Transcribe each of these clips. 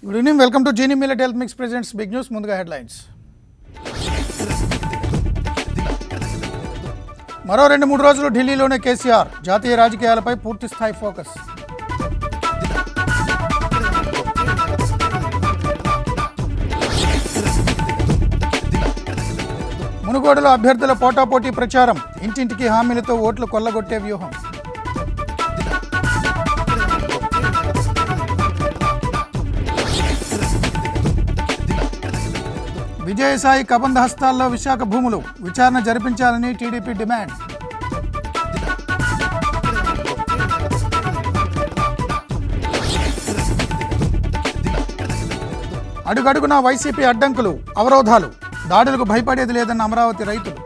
good evening welcome to Genie millet health mix presents big news ముందుగా headlines మరో రెండు మూడు రోజులు ఢిల్లీలోనే కేసీఆర్ జాతీయ రాజకీయాలపై పూర్తి స్థాయి ఫోకస్ మునుగోడులో అభ్యర్థుల పోటాపోటీ ప్రచారం ఇంటింటికి హామీలతో ఓట్లు కొల్లగొట్టే వ్యూహం విజయసాయి కబంధ హస్తాల్లో విశాఖ భూములు విచారణ జరిపించాలని టీడీపీ డిమాండ్ అడుగడుగునా వైసీపీ అడ్డంకులు అవరోధాలు దాడులకు భయపడేది లేదన్న అమరావతి రైతులు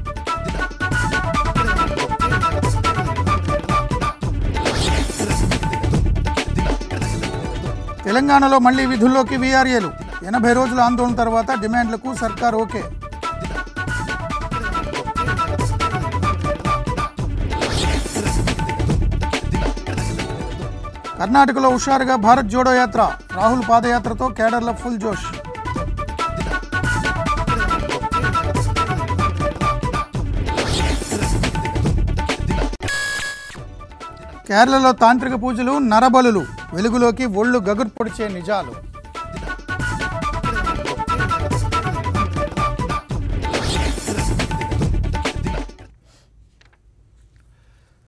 తెలంగాణలో మళ్లీ విధుల్లోకి వీఆర్ఏలు ఎనభై రోజుల ఆందోళన తర్వాత డిమాండ్లకు సర్కార్ ఓకే కర్ణాటకలో హుషారుగా భారత్ జోడో యాత్ర రాహుల్ పాదయాత్రతో కేడర్ల ఫుల్ జోష్ కేరళలో తాంత్రిక పూజలు నరబలులు వెలుగులోకి ఒళ్ళు గగురు పొడిచే నిజాలు